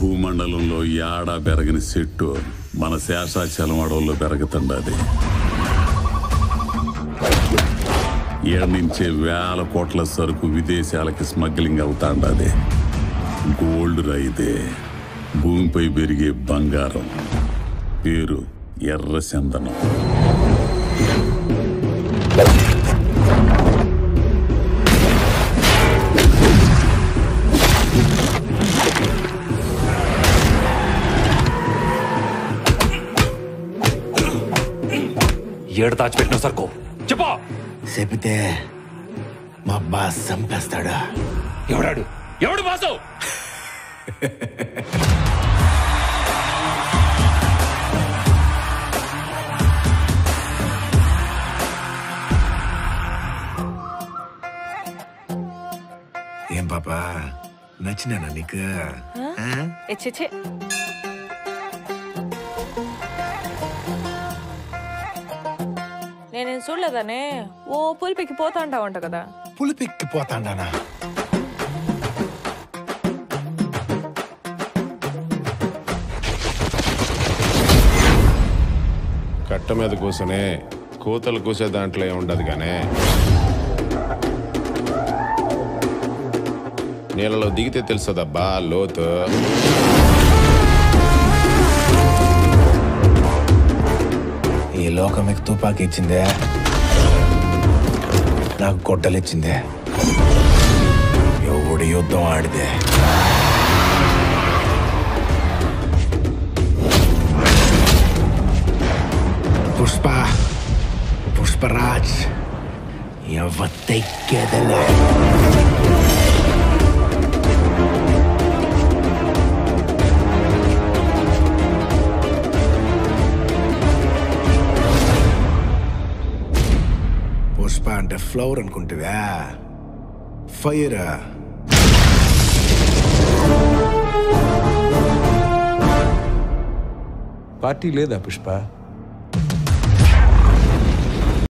భూమండలంలో యాడా పెరగని చెట్టు మన శేషాచలం అడవుల్లో పెరుగుతుండది ఏడు నుంచే వేల కోట్ల సరుకు విదేశాలకి స్మగ్లింగ్ అవుతాండది గోల్డ్ రైతే భూమిపై పెరిగే బంగారం పేరు ఎర్ర చందనం ఏడు దాచిపెట్టిన సరుకు చెప్పా చెబితే మా బాస్ చంపేస్తాడా ఎవడాడు ఎవడు బాసు ఏం పాపా నచ్చినానా నీకు ఆ? ఎచ్చే నేనేం చూడలేదనే ఓ పులిపికి పోతా అంటావంట కదా పులిపెక్కి పోతాండానా కట్ట మీద కూసనే కూతలు కూసే దాంట్లో ఏం ఉండదు కానీ నీళ్ళలో దిగితే తెలుసదబ్బా లోతు ఈ లోకం మీకు తుపాకీ ఇచ్చిందే నాకు గొడ్డలు ఇచ్చిందే ఎవడు యుద్ధం ఆడితే పుష్ప పుష్పరాజ్ ఎవత్తెక్కేదలే పుష్ప అంటే ఫ్లవర్ అనుకుంటువా ఫైర్ పార్టీ లేదా పుష్ప